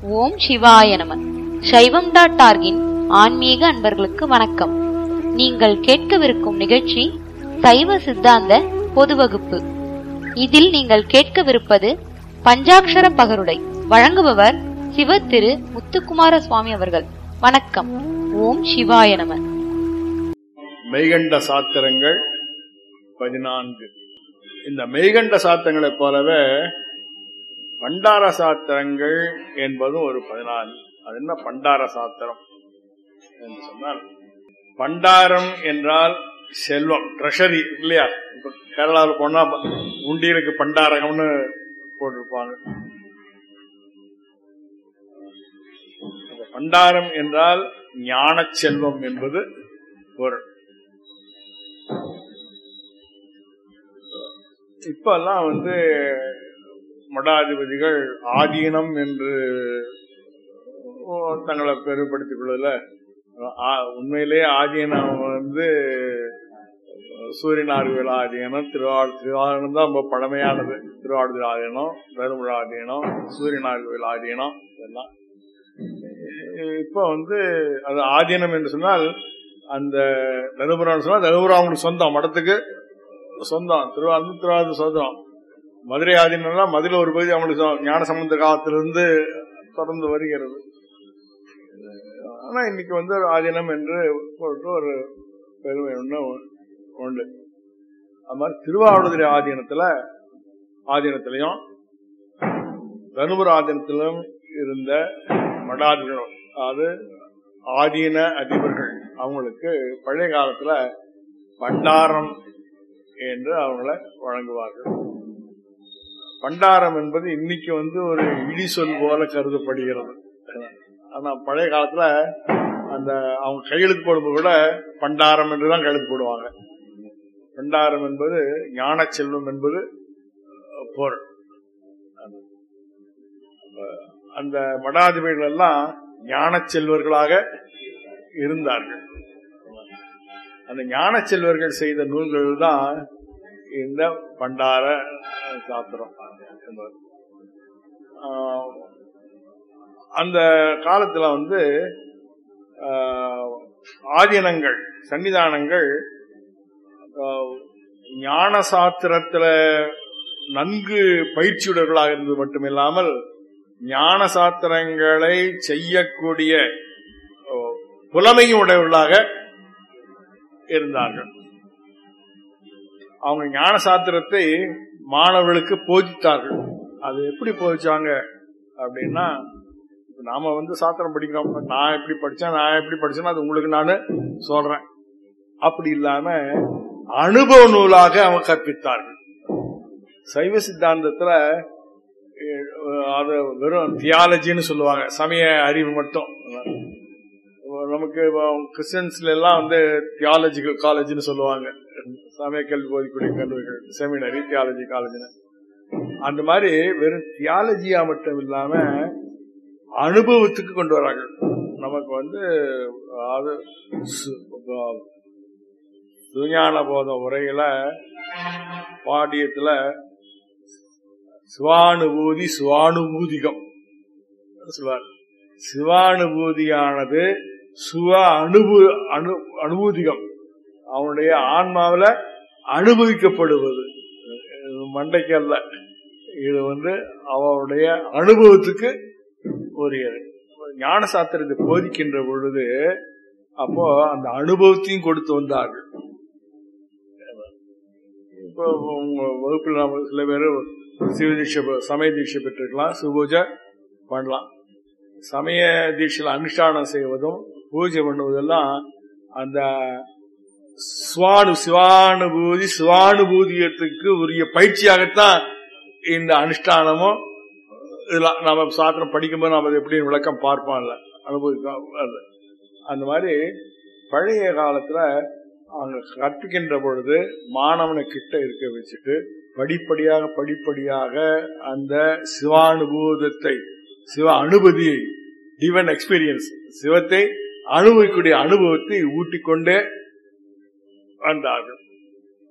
ஓம் சிவாய நம சைவம் டாட் டார்கின் ஆன்மீக அன்பர்களுக்கு வணக்கம் நீங்கள் கேட்கவிருக்கும் நிகழ்ச்சி சைவ சித்தாந்த பொது வகுப்பு இதில் நீங்கள் கேட்கவிருப்பது பஞ்சாக்ஷர பகருடை வழங்குபவர் சிவ திரு முத்துக்குமார சுவாமி அவர்கள் வணக்கம் ஓம் சிவாய நம மெய்கண்ட சாத்திரங்கள் பதினான்கு இந்த மெய்கண்ட சாத்திரங்களைப் போலவே பண்டார சாத்திரங்கள் என்பதும் ஒரு பதினான்கு அது என்ன பண்டார சாத்திரம் என்று சொன்னால் பண்டாரம் என்றால் செல்வம் ட்ரெஷரி இல்லையா இப்ப கேரளாவில் போனா உண்டியலுக்கு பண்டாரகம்னு போட்டிருப்பாங்க அந்த பண்டாரம் என்றால் ஞான செல்வம் என்பது பொருள் இப்பெல்லாம் வந்து மடாதிபதிகள் ஆதீனம் என்று தங்களை பெருப்படுத்திக் கொள்ளல உண்மையிலேயே ஆதீனம் வந்து சூரியனார்வேல் ஆதீனம் திருவாடு திருவாரணம் தான் ரொம்ப பழமையானது திருவாடுதுறை ஆதீனம் தருமபுர ஆதீனம் சூரியனார்வேல் ஆதீனம் இதெல்லாம் இப்ப வந்து அது ஆதீனம் என்று சொன்னால் அந்த தருமபுரம் சொன்னா தருமபுரம் அவங்களுக்கு சொந்தம் மடத்துக்கு சொந்தம் திருவாரூர் திருவாரூர் சொந்தம் மதுரை ஆதீனம்னா மதுரை ஒரு பகுதி அவங்களுக்கு ஞான சம்பந்த காலத்திலிருந்து தொடர்ந்து வருகிறது ஆனா இன்னைக்கு வந்து ஆதீனம் என்று போட்டு ஒரு பெருமை ஒண்ணு உண்டு அது மாதிரி திருவாவூதுரை ஆதீனத்துல ஆதீனத்திலையும் தனுபுர ஆதீனத்திலும் இருந்த மடாதிபர்கள் அதாவது ஆதீன அதிபர்கள் அவங்களுக்கு பழைய காலத்துல பண்டாரம் என்று அவங்கள வழங்குவார்கள் பண்டாரம் என்பது இன்னைக்கு வந்து ஒரு இடி சொல் போல கருதப்படுகிறது ஆனா பழைய காலத்துல அந்த அவங்க கையெழுத்து போடும்போது கூட பண்டாரம் என்றுதான் கையெழுத்து போடுவாங்க பண்டாரம் என்பது ஞான செல்வம் என்பது பொருள் அந்த மடாதிபதிகள் எல்லாம் ஞான செல்வர்களாக இருந்தார்கள் அந்த ஞான செல்வர்கள் செய்த நூல்கள் தான் இந்த பண்டார சாத்திரம் அந்த காலத்துல வந்து ஆதீனங்கள் சன்னிதானங்கள் ஞான சாத்திரத்துல நன்கு பயிற்சியுடர்களாக இருந்தது மட்டுமில்லாமல் ஞான சாத்திரங்களை செய்யக்கூடிய புலமையும் உடையவர்களாக இருந்தார்கள் அவங்க ஞான சாத்திரத்தை மாணவர்களுக்கு போதித்தார்கள் அது எப்படி போதிச்சாங்க அப்படின்னா நாம வந்து சாத்திரம் படிக்கிறோம் நான் எப்படி படிச்சேன் நான் எப்படி படிச்சேன்னா அது உங்களுக்கு நான் சொல்றேன் அப்படி இல்லாம அனுபவ நூலாக அவங்க கற்பித்தார்கள் சைவ சித்தாந்தத்துல அது வெறும் தியாலஜின்னு சொல்லுவாங்க சமய அறிவு மட்டும் நமக்கு கிறிஸ்டியன்ஸ்ல எல்லாம் வந்து தியாலஜிக்கல் காலேஜ்னு சொல்லுவாங்க சமய கல்வி போதிக்கூடிய கல்லூரிகள் செமினரி தியாலஜி காலேஜ்னு அந்த மாதிரி வெறும் தியாலஜியா மட்டும் இல்லாம அனுபவத்துக்கு கொண்டு வராங்க நமக்கு வந்து அது சுஞான போத உரையில பாடியத்துல சிவானுபூதி சிவானுபூதிகம் சொல்வார் சிவானுபூதியானது சுவ அனுபு அனு அனுபூதிகம் அவனுடைய ஆன்மாவில அனுபவிக்கப்படுவது மண்டைக்கு அல்ல இது வந்து அவனுடைய அனுபவத்துக்கு உரியது ஞான சாத்திரத்தை போதிக்கின்ற பொழுது அப்போ அந்த அனுபவத்தையும் கொடுத்து வந்தார்கள் இப்போ உங்க வகுப்பில் நம்ம சில பேர் சிவ தீட்சை சமய தீட்சை பெற்றிருக்கலாம் சிவபூஜை பண்ணலாம் சமய தீட்சையில் அனுஷ்டானம் செய்வதும் பூஜை பண்ணுவதெல்லாம் அந்த சுவானு சிவானுபூதி சிவானுபூதியத்துக்கு உரிய பயிற்சியாகத்தான் இந்த அனுஷ்டானமும் இதெல்லாம் நம்ம சாத்திரம் படிக்கும்போது நம்ம அதை எப்படி விளக்கம் பார்ப்போம்ல அனுபவிக்க அந்த மாதிரி பழைய காலத்துல அவங்க கற்பிக்கின்ற பொழுது மாணவனை கிட்ட இருக்க வச்சுட்டு படிப்படியாக படிப்படியாக அந்த சிவானுபூதத்தை சிவ அனுபதியை டிவன் எக்ஸ்பீரியன்ஸ் சிவத்தை அனுபவிக்கூடிய அனுபவத்தை ஊட்டிக்கொண்டே வந்தார்கள்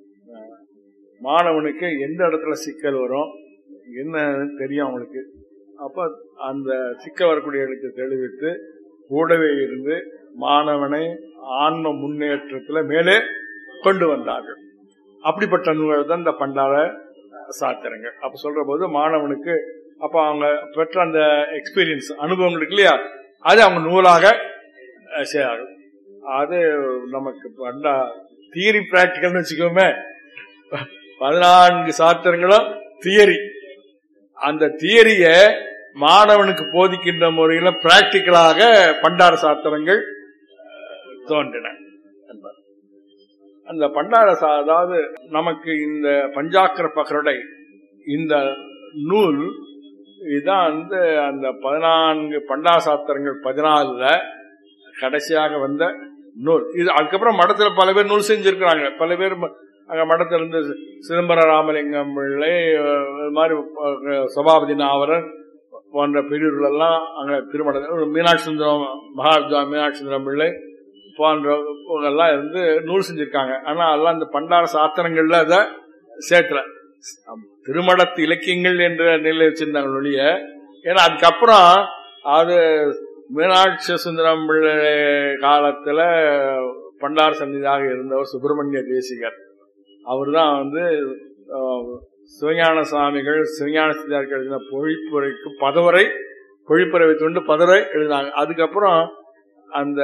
மாணவனுக்கு எந்த இடத்துல சிக்கல் வரும் என்ன தெரியும் அவனுக்கு அப்ப அந்த சிக்க வரக்கூடியவர்களுக்கு தெளிவித்து கூடவே இருந்து மாணவனை ஆன்ம முன்னேற்றத்துல மேலே கொண்டு வந்தார்கள் அப்படிப்பட்ட நூல்கள் தான் இந்த பண்டார சாத்திரங்கள் அப்ப சொல்ற போது மாணவனுக்கு அப்ப அவங்க பெற்ற அந்த எக்ஸ்பீரியன்ஸ் அனுபவங்கள் இருக்கு இல்லையா அது அவங்க நூலாக அஹ், செய்றார்கள் அது நமக்கு பண்டா தியரி பிராக்டிக்கல்னு வச்சுக்கோமே பதினான்கு சாத்திரங்களும் தியரி அந்த தியரிய மாணவனுக்கு போதிக்கின்ற முறையில பிராக்டிக்கலாக பண்டார சாத்திரங்கள் அஹ், தோன்றின என்பார். அந்த பண்டார சா- அதாவது நமக்கு இந்த பஞ்சாக்கர பகருடை இந்த நூல் இதுதான் வந்து அந்த பதினான்கு பண்டார சாத்திரங்கள் பதினாலுல கடைசியாக வந்த நூல் இது அதுக்கப்புறம் மடத்துல பல பேர் நூல் செஞ்சிருக்கிறாங்க பல பேர் ம- அங்க மடத்துல இருந்து சிதம்பர ராமலிங்கம் பிள்ளை அஹ், இது மாதிரி அஹ், சபாபதி நாவரர் போன்ற பெரியவர்கள் எல்லாம் அங்க திருமண மீனாட்சி சுந்தரம் மகாத்மா மீனாட்சி சுந்தரம் பிள்ளை போன்ற எல்லாம் இருந்து நூல் செஞ்சிருக்காங்க ஆனா அதெல்லாம் இந்த பண்டார சாத்திரங்கள்ல அதை சேர்க்கல திருமணத்து இலக்கியங்கள் என்ற நிலையில் வச்சிருந்தாங்க ஒழிய ஏன்னா அதுக்கப்புறம் அது மீனாட்சி சுந்தரம் பிள்ளை காலத்துல பண்டார சன்னிதியாக இருந்தவர் சுப்பிரமணிய தேசிகர் அவர்தான் வந்து அஹ், சிவஞான சுவாமிகள் சிவஞான சித்தார்கள் எழுதின பொழிப்புரைக்கு பதவரை பொழிப்புரை வைத்துண்டு பதவரை எழுதினாங்க அதுக்கப்புறம் அந்த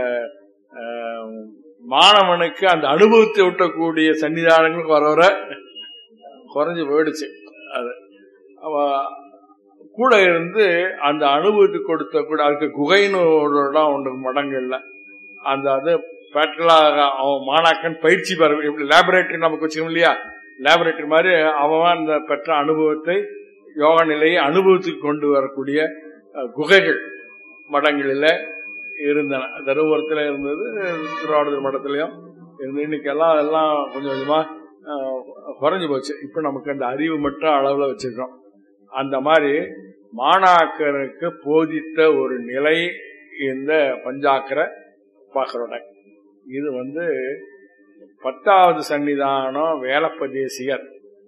அஹ், மாணவனுக்கு அந்த அனுபவத்தை ஊட்டக்கூடிய சன்னிதானங்களுக்கு வர வர குறைஞ்சு போயிடுச்சு அது அவ கூட இருந்து அந்த அனுபவத்துக்கு கொடுத்த கூட அதுக்கு குகைன்னு ஒரு இடம் உண்டு மடங்கள்ல அந்த அது பேட்டலாக அவன் மாணாக்கன் பயிற்சி பெற எப்படி லேபரேட்டரி நமக்கு வச்சுக்கணும் இல்லையா லேபரேட்டரி மாதிரி அவன் அந்த பெற்ற அனுபவத்தை யோக நிலையை அனுபவத்துக்கு கொண்டு வரக்கூடிய அஹ், குகைகள் மடங்களில் இருந்தன தருமபுரத்தில் இருந்தது திருவாவூர் மடத்துலயும் இருந்து இன்னைக்கு எல்லாம் எல்லாம் கொஞ்சம் கொஞ்சமா அஹ், குறைஞ்சு போச்சு இப்ப நமக்கு அந்த அறிவு மட்டும் அளவுல வச்சிருக்கோம் அந்த மாதிரி மாணாக்கருக்கு போதித்த ஒரு நிலை இந்த பஞ்சாக்கர பாக்கரோட இது வந்து பத்தாவது சன்னிதானம் வேலப்பதேசிகர்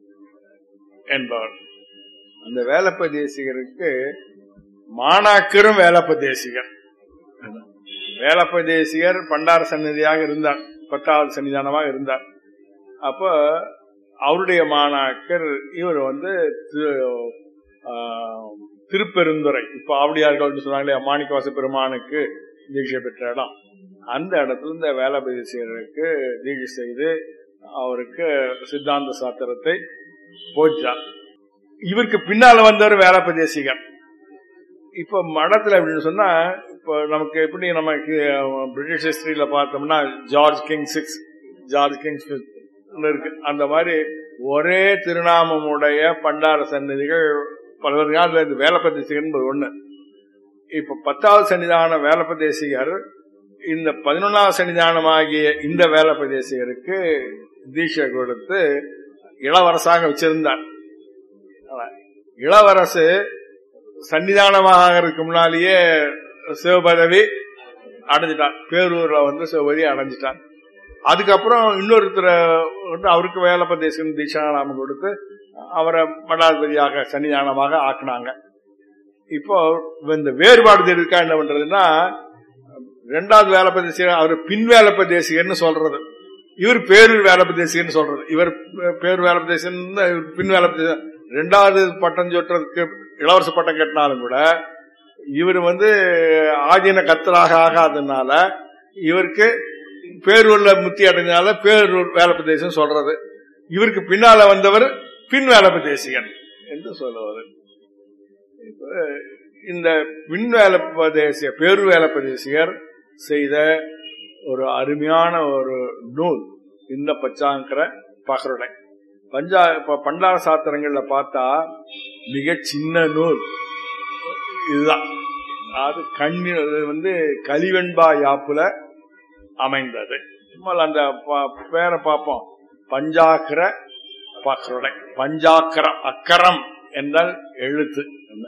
என்பவர் அந்த வேலப்பதேசிகருக்கு மாணாக்கரும் வேலப்பதேசிகர் வேலப்பதேசிகர் பண்டார சந்நிதியாக இருந்தார் பத்தாவது சன்னிதானமாக இருந்தார் அப்ப அவருடைய மாணாக்கர் இவர் வந்து திரு- ஆஹ், திருப்பெருந்துறை இப்ப ஆவடியார்கள் சொன்னாங்களே மாணிக்கவாச பெருமானுக்கு தீட்சை பெற்ற இடம் அந்த இடத்துல இந்த வேலபதேசியருக்கு தீட்சை செய்து அவருக்கு சித்தாந்த சாத்திரத்தை போச்சார் இவருக்கு பின்னால வந்தவர் வேலப்பதேசிகர் இப்ப மடத்துல அப்படின்னு சொன்னா இப்ப நமக்கு எப்படி நமக்கு அஹ், பிரிட்டிஷ் ஹிஸ்டரியில பார்த்தோம்னா George king six George king fifth இருக்கு அந்த மாதிரி ஒரே திருநாமமுடைய பண்டார சந்நிதிகள் பல்வேறு காலத்துல இந்த வேலப்பதேசிகர் என்பது ஒண்ணு இப்ப பத்தாவது சன்னிதான வேலப்பதேசிகர் இந்த பதினொன்னாவது சன்னிதானமாகிய இந்த வேலப்பதேசிகருக்கு தீட்சை கொடுத்து இளவரசாக வச்சிருந்தார் ஆனா, இளவரசு சன்னிதானமாக இருக்கு முன்னாலேயே சிவபதவி அடைஞ்சிட்டான் பேரூர்ல வந்து சிவபதி அடைஞ்சிட்டான் அதுக்கப்புறம் இன்னொருத்தர் வந்து அவருக்கு வேலப்பதேசன் தீட்சாநாமம் கொடுத்து அவரை மடாதிபதியாக சன்னிதானமாக ஆக்குனாங்க இப்போ இந்த வேறுபாடு தெரிவிக்கா என்ன பண்றதுன்னா ரெண்டாவது வேலப்பதேசிகர் அவர் பின் வேலப்பதேசிகர்னு சொல்றது இவர் பேரூர் வேலப்பதேசிகர்னு சொல்றது இவர் பேர் வேலப்பதேசன் பின் வேலப்பதேசன் ரெண்டாவது பட்டம் சொட்டுறதுக்கு இளவரச பட்டம் கட்டினாலும் கூட இவர் வந்து ஆதீன கத்தராக ஆகாதனால இவருக்கு பேரூர்ல முத்தி அடைஞ்சனால பேரூர் வேலப்பதேசம் சொல்றது இவருக்கு பின்னால வந்தவர் பின் வேலப்பதேசிகன் என்று சொல்லுவார் இப்ப இந்த பின் வேலப்பதேசிய பேரூர் வேலப்பதேசிகர் செய்த ஒரு அருமையான ஒரு நூல் இந்த பச்சாங்கர பகருடை பஞ்சா இப்ப பண்டார சாத்திரங்கள்ல பார்த்தா மிக சின்ன நூல் இதுதான் அது கண்ணி அது வந்து கலிவெண்பா யாப்புல அமைந்தது சும்மா அந்த ப- பேரை பார்ப்போம் பஞ்சாக்கர பகருடை பஞ்சாக்கரம் அக்கரம் என்றால் எழுத்து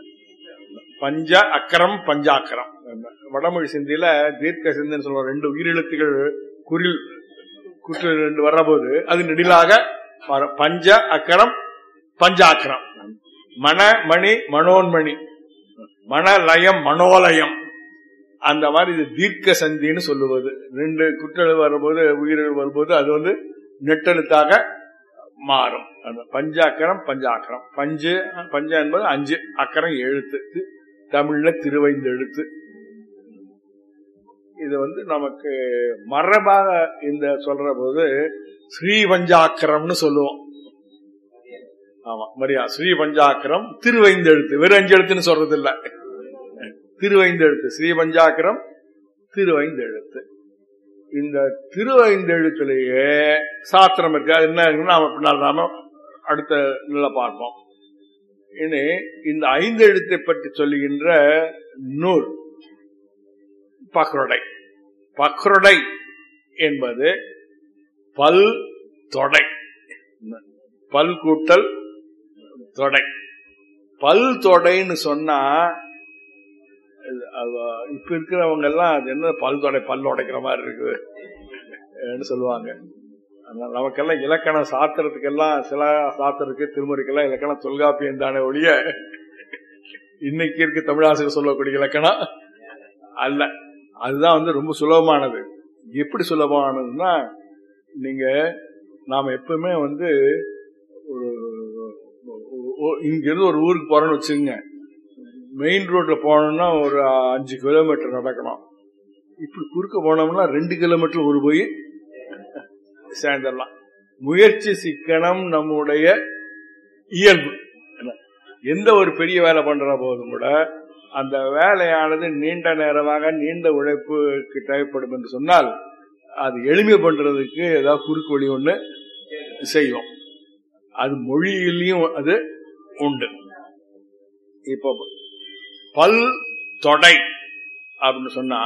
பஞ்ச அக்கரம் பஞ்சாக்கரம் வடமொழி சிந்தியில தீர்க்க சிந்தின்னு சொல்லுவோம் ரெண்டு உயிரெழுத்துகள் குரில் குற்று ரெண்டு வர்றபோது அது நெடிலாக வரும். பஞ்ச அக்கரம் பஞ்சாக்கரம் மண மணி மனோன்மணி மனலயம் மனோலயம் அந்த மாதிரி இது தீர்க்க சந்தின்னு சொல்லுவது ரெண்டு குற்றல் வரும்போது உயிர்கள் வரும்போது அது வந்து நெட்டெழுத்தாக மாறும் அந்த பஞ்சாக்கரம் பஞ்சாக்கரம் பஞ்சு பஞ்சா என்பது அஞ்சு அக்கரம் எழுத்து தமிழ்ல திருவைந்து எழுத்து இது வந்து நமக்கு மரபாக இந்த சொல்ற போது ஸ்ரீ பஞ்சாக்கரம்னு சொல்லுவோம் ஆமா மரியா ஸ்ரீ பஞ்சாக்கரம் திருவைந்தெழுத்து வெறும் அஞ்சு எழுத்துன்னு சொல்றது இல்ல திருவைந்தெழுத்து ஸ்ரீ பஞ்சாக்கரம் திருவைந்தெழுத்து இந்த திருவைந்தெழுத்துலயே சாத்திரம் இருக்கு அது என்ன இருக்குன்னு நாம பின்னால் நாம அடுத்த நில பார்ப்போம் இனி இந்த ஐந்து எழுத்தை பற்றி சொல்லுகின்ற நூல் பக்ரொடை பக்ரொடை என்பது பல் தொடை பல் கூட்டல் தொடை பல் தொடைன்னு சொன்னா இப்ப இருக்கிறவங்க எல்லாம் அது என்ன பல் தொடை பல் உடைக்கிற மாதிரி இருக்குது சொல்லுவாங்க நமக்கெல்லாம் இலக்கணம் சாத்திரத்துக்கெல்லாம் சில சாத்திரத்துக்கு திருமுறைக்கெல்லாம் இலக்கணம் தொல்காப்பியம் தானே ஒழிய இன்னைக்கு இருக்க தமிழாசிரியர் சொல்லக்கூடிய இலக்கணம் அல்ல அதுதான் வந்து ரொம்ப சுலபமானது எப்படி சுலபமானதுன்னா நீங்க நாம எப்பவுமே வந்து ஒரு இங்க இருந்து ஒரு ஊருக்கு போறோம்னு வச்சுங்க மெயின் ரோட்ல போனோம்னா ஒரு அஞ்சு கிலோமீட்டர் நடக்கணும் இப்படி குறுக்க போனோம்னா ரெண்டு கிலோமீட்டர் ஒரு போய் சேர்ந்துடலாம் முயற்சி சிக்கனம் நம்முடைய இயல்பு எந்த ஒரு பெரிய வேலை பண்ற போதும் கூட அந்த வேலையானது நீண்ட நேரமாக நீண்ட உழைப்புக்கு தேவைப்படும் என்று சொன்னால் அது எளிமை பண்றதுக்கு ஏதாவது குறுக்கு வழி ஒண்ணு செய்வோம் அது மொழியிலையும் அது உண்டு இப்போ பல் தொடை அப்படின்னு சொன்னா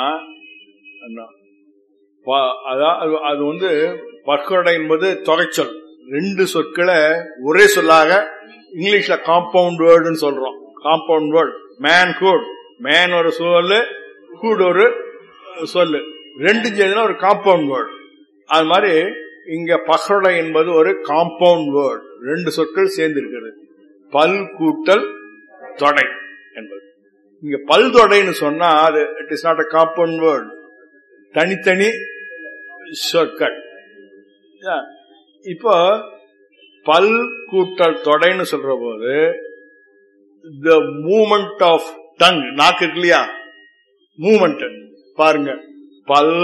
அதாவது அது வந்து பற்கொடை என்பது தொகைச்சொல் ரெண்டு சொற்களை ஒரே சொல்லாக இங்கிலீஷ்ல காம்பவுண்ட் வேர்டுன்னு சொல்றோம் compound word man hood man ஒரு சொல்லு ஹூட் ஒரு சொல்லு ரெண்டு சேர்ந்து ஒரு காம்பவுண்ட் வேர்டு அது மாதிரி இங்க பக்ரொடை என்பது ஒரு காம்பவுண்ட் வேர்டு ரெண்டு சொற்கள் சேர்ந்து இருக்கிறது பல் கூட்டல் தொடை என்பது இங்க பல் தொடைன்னு சொன்னா அது it is not a compound word தனித்தனி சொற்கள் இப்போ பல் கூட்டல் தொடைன்னு சொல்ற போது த மூமெண்ட் ஆஃப் டங் நாக்கு இருக்கு இல்லையா மூமெண்ட் பாருங்க பல்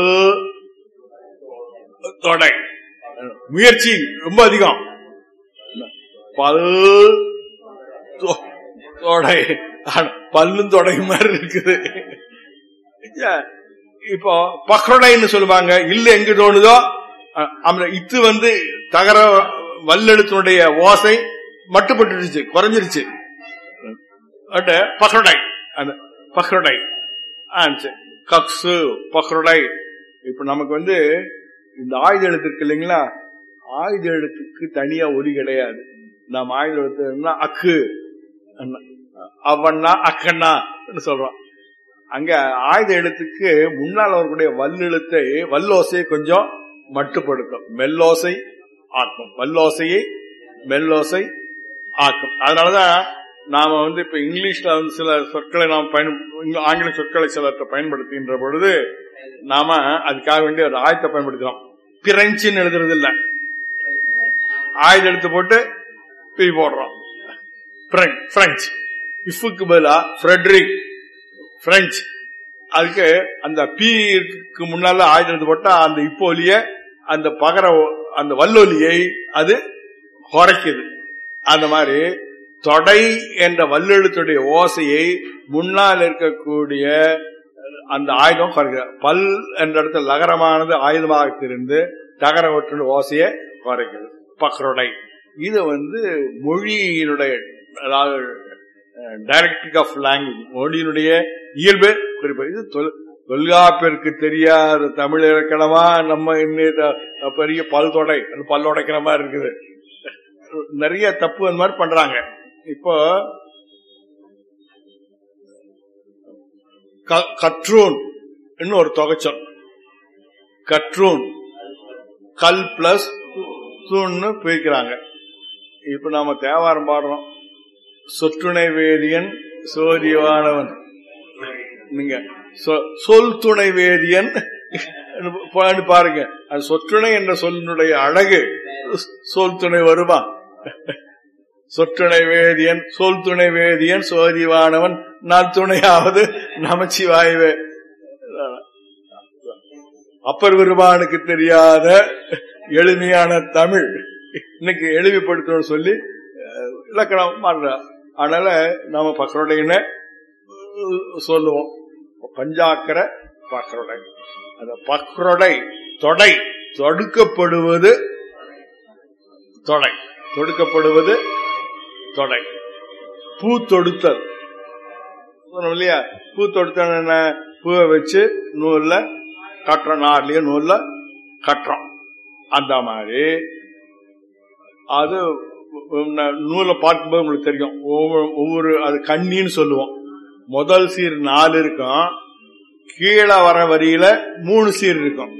தொடை முயற்சி ரொம்ப அதிகம் பல் தொடை பல்லும் தொடை மாதிரி இருக்குது இப்போ பக்ரொடைன்னு சொல்லுவாங்க இல்ல எங்க தோணுதோ அந்த இத்து வந்து தகர வல்லெழுத்தினுடைய ஓசை மட்டுப்பட்டுருச்சு குறைஞ்சிருச்சு பக்ரொடை அந்த பக்ரொடை கக்ஸு பக்ரொடை இப்ப நமக்கு வந்து இந்த ஆயுத எழுத்து இருக்கு இல்லைங்களா ஆயுத எழுத்துக்கு தனியா ஒலி கிடையாது நாம் ஆயுத எழுத்துனா அக்கு அவண்ணா அக்கண்ணா சொல்றோம் அங்க ஆயுத எழுத்துக்கு முன்னால் வரக்கூடிய வல்லெழுத்தை வல்லோசையை கொஞ்சம் மட்டுப்படுத்தும் மெல்லோசை ஆக்கும் வல்லோசையை மெல்லோசை ஆக்கும் அதனாலதான் நாம வந்து இப்ப இங்கிலீஷ்ல வந்து சில சொற்களை நாம் பயன் ஆங்கில சொற்களை சிலத்தை பயன்படுத்துகின்ற பொழுது நாம அதுக்காக வேண்டிய ஒரு ஆயத்தை பயன்படுத்துறோம் பிரெஞ்சுன்னு எழுதுறது இல்ல ஆயுத எழுத்து போட்டு பி போடுறோம் பிரெஞ்சு இஃபுக்கு பதிலா ஃப்ரெட்ரிக் பிரெஞ்சு அதுக்கு அந்த பீக்கு முன்னால ஆயுத எழுத்து போட்டா அந்த இப்போ ஒலிய அந்த பகர அந்த வல்லொலியை அது குறைக்குது அந்த மாதிரி தொடை என்ற வல்லெழுத்துடைய ஓசையை முன்னால் இருக்கக்கூடிய அந்த ஆயுதம் குறைக்கிற பல் என்ற இடத்துல லகரமானது ஆயுதமாக இருந்து தகர ஒற்று ஓசையை குறைக்கிறது பக்ரொடை இது வந்து மொழியினுடைய அதாவது டைரக்டிக் ஆஃப் லாங்குவேஜ் மொழியினுடைய இயல்பு குறிப்பு இது தொல்காப்பிற்கு தெரியாத தமிழ் இலக்கணமா நம்ம இன்னும் பெரிய பல் தொடை பல் உடைக்கிற மாதிரி இருக்குது நிறைய தப்பு அந்த மாதிரி பண்றாங்க இப்போ கற்றூன் இன்னும் ஒரு தொகைச்சொல் கற்றூன் கல் பிளஸ் தூண்னு பிரிக்கிறாங்க இப்ப நாம தேவாரம் பாடுறோம் சொற்றுணை வேதியன் சோதிவானவன் நீங்க சொ- சொல் துணை வேதியன் பாரு- பாருங்க அது சொற்றுணை என்ற சொல்லினுடைய அழகு சொல் துணை வருமா சொற்றுணை வேதியன் சொல் துணை வேதியன் சோதிவானவன் நாள் துணையாவது நமச்சிவாயவே அப்பர் பெருமானுக்கு தெரியாத எளிமையான தமிழ் இன்னைக்கு எளிமைப்படுத்தணும்னு சொல்லி அஹ், இலக்கணம் மாறுற அதனால நாம பக்கருடையின சொல்லுவோம் பஞ்சாக்கர பக்கருடை அந்த பக்கருடை தொடை தொடுக்கப்படுவது தொடை தொடுக்கப்படுவது தொடை பூ தொடுத்தல் சொன்னோம் இல்லையா பூ தொடுத்தல் என்ன பூவை வச்சு நூல்ல கட்டுறோம் நார்லயே நூல்ல கட்டுறோம் அந்த மாதிரி அது ந- நூலை பார்க்கும்போது உங்களுக்கு தெரியும் ஒவ்வொரு ஒவ்வொரு அது கண்ணின்னு சொல்லுவோம் முதல் சீர் நாலு இருக்கும் கீழே வர வரியில மூணு சீர் இருக்கும்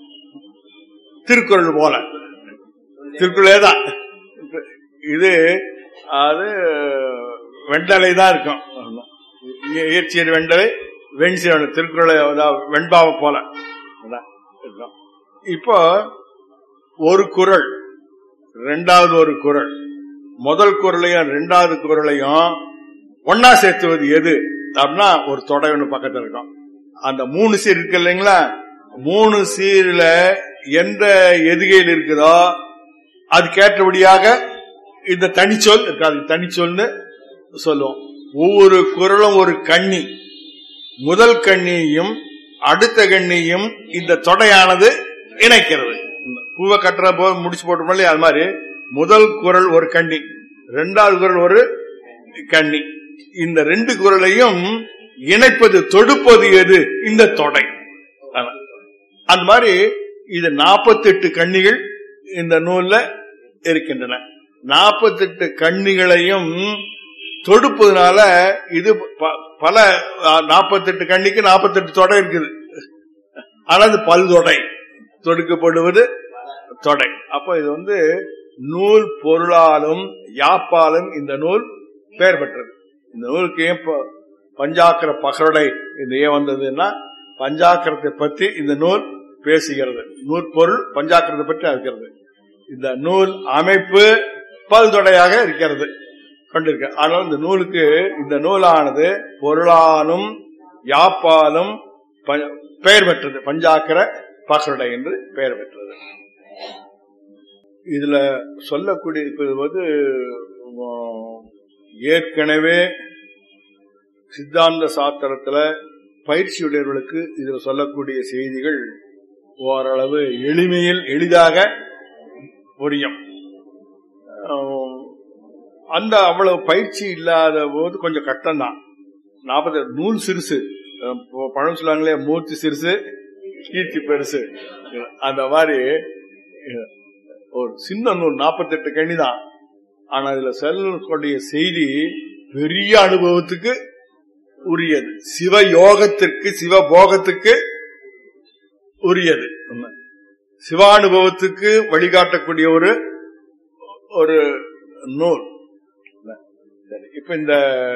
திருக்குறள் போல திருக்குறளே தான் இது அது வெண்டலை தான் இருக்கும் இயற்சியர் வெண்டலை வெண்சீர் திருக்குறளை அதாவது வெண்பாவை போல அதான் இருக்கும். இப்போ ஒரு குறள் ரெண்டாவது ஒரு குறள் முதல் குறளையும் ரெண்டாவது குறளையும் ஒன்னா சேர்த்துவது எது அப்படின்னா ஒரு தொடை ஒண்ணு பக்கத்துல இருக்கும் அந்த மூணு சீர் இருக்கு இல்லைங்களா மூணு சீர்ல எந்த எதுகையில் இருக்குதோ அது கேட்டபடியாக இந்த தனிச்சொல் இருக்காது தனிச்சொல்னு சொல்லுவோம் ஒவ்வொரு குரலும் ஒரு கண்ணி முதல் கண்ணியையும் அடுத்த கண்ணியும் இந்த தொடையானது இணைக்கிறது பூவை கட்டுற போது முடிச்சு போட்டோம் இல்லையா அது மாதிரி முதல் குரல் ஒரு கண்ணி ரெண்டாவது குரல் ஒரு கண்ணி இந்த ரெண்டு குரலையும் இணைப்பது தொடுப்பது எது இந்த தொடை அதான். அந்த மாதிரி இது நாற்பத்தெட்டு கண்ணிகள் இந்த நூல்ல இருக்கின்றன நாற்பத்தெட்டு கண்ணிகளையும் தொடுப்பதனால இது ப- பல நாற்பத்தெட்டு கண்ணிக்கு நாற்பத்தெட்டு தொடை இருக்குது ஆனா அது பல்தொடை தொடுக்கப்படுவது தொடை அப்ப இது வந்து நூல் பொருளாலும் யாப்பாலும் இந்த நூல் பெயர் பெற்றது இந்த நூலுக்கு ஏன் ப- பஞ்சாக்கர பகரடை இது ஏன் வந்ததுன்னா பஞ்சாக்கரத்தை பற்றி இந்த நூல் பேசுகிறது நூற்பொருள் பஞ்சாக்கரத்தை பற்றி இருக்கிறது இந்த நூல் அமைப்பு பல்தொடையாக இருக்கிறது கொண்டிருக்க ஆனால் இந்த நூலுக்கு இந்த நூலானது பொருளாலும் யாப்பாலும் ப- பெயர் பெற்றது பஞ்சாக்கர பகரடை என்று பெயர் பெற்றது இதுல சொல்லக்கூடிய இப்ப இது வந்து உம், ஏற்கனவே சித்தாந்த சாஸ்திரத்துல பயிற்சியுடையவர்களுக்கு இதுல சொல்லக்கூடிய செய்திகள் ஓரளவு எளிமையில் எளிதாக புரியும் ஆஹ், அந்த அவ்வளவு பயிற்சி இல்லாத போது கொஞ்சம் கஷ்டம்தான் நாற்பது நூல் சிறுசு அஹ், இப்போ பழம் சொல்லுவாங்களே மூர்த்தி சிறுசு கீர்த்தி பெருசு அந்த மாதிரி அஹ், ஒரு சின்ன நூல் நாற்பத்தெட்டு கண்ணி தான் ஆனா இதுல சொல்லக்கூடிய செய்தி பெரிய அனுபவத்துக்கு உரியது சிவ யோகத்திற்கு சிவபோகத்துக்கு உரியது உண்மை. சிவானுபவத்துக்கு வழிகாட்டக்கூடிய ஒரு ஒரு நூல் உண்மை. சரி, இப்ப இந்த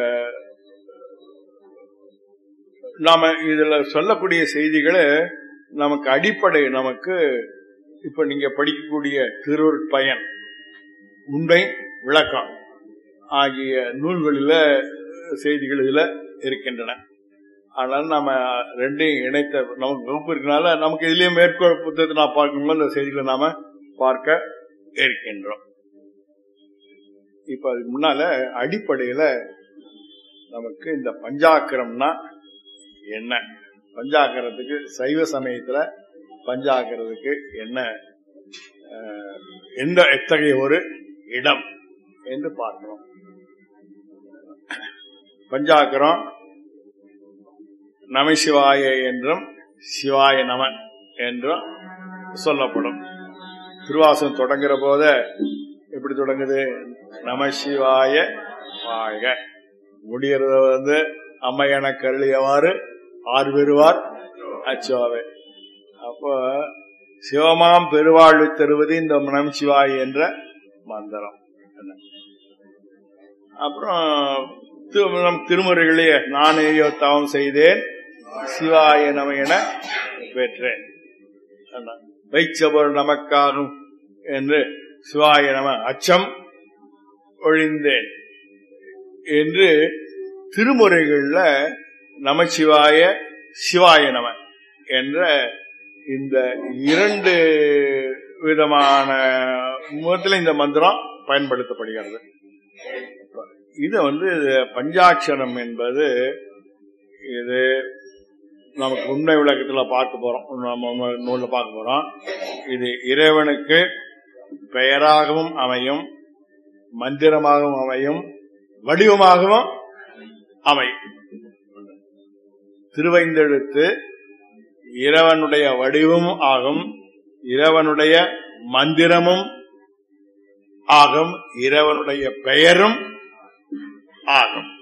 நாம இதுல சொல்லக்கூடிய செய்திகளை நமக்கு அடிப்படை நமக்கு இப்ப நீங்க படிக்கக்கூடிய திருவருட் பயன் உண்மை விளக்கம் ஆகிய நூல்களில செய்திகள் இதுல இருக்கின்றன ஆனால் நாம ரெண்டையும் இணைத்த நமக்கு வகுப்பு இருக்கனால நமக்கு இதுலயே மேற்கோள் புத்தகத்தை நான் பார்க்கணும்ல இந்த செய்திகளை நாம பார்க்க இருக்கின்றோம் இப்ப அதுக்கு முன்னால அடிப்படையில நமக்கு இந்த பஞ்சாக்கரம்னா என்ன பஞ்சாக்கரத்துக்கு சைவ சமயத்துல பஞ்சாக்கரத்துக்கு என்ன அஹ், எந்த எத்தகைய ஒரு இடம் என்று பார்க்கிறோம் பஞ்சாக்கரம் நமசிவாய என்றும் சிவாய நமன் என்றும் சொல்லப்படும் திருவாசகம் தொடங்குற போத எப்படி தொடங்குது நமசிவாய வாழ்க முடியறத வந்து அம்மையன கருளியவாறு ஆறு பெறுவார் அச்சோவை அப்போ சிவமாம் பெருவாழ்வு தருவது இந்த நமசிவாய் என்ற மந்திரம் அப்புறம் தி- நம் திருமுறைகளே நானேயோ தவம் செய்தேன் சிவாய நம என பெற்றேன் வைச்சவர் நமக்காகும் என்று சிவாய நம அச்சம் ஒழிந்தேன் என்று திருமுறைகள்ல நமச்சிவாய சிவாய நம என்ற இந்த இரண்டு விதமான முகத்தில் இந்த மந்திரம் பயன்படுத்தப்படுகிறது இது வந்து பஞ்சாட்சரம் என்பது இது நமக்கு உண்மை விளக்கத்துல பார்க்க போறோம் நம்ம நூல்ல பார்க்க போறோம் இது இறைவனுக்கு பெயராகவும் அமையும் மந்திரமாகவும் அமையும் வடிவமாகவும் அமையும் திருவைந்தெழுத்து இறைவனுடைய வடிவமும் ஆகும் இறைவனுடைய மந்திரமும் ஆகும் இறைவனுடைய பெயரும் ஆகும்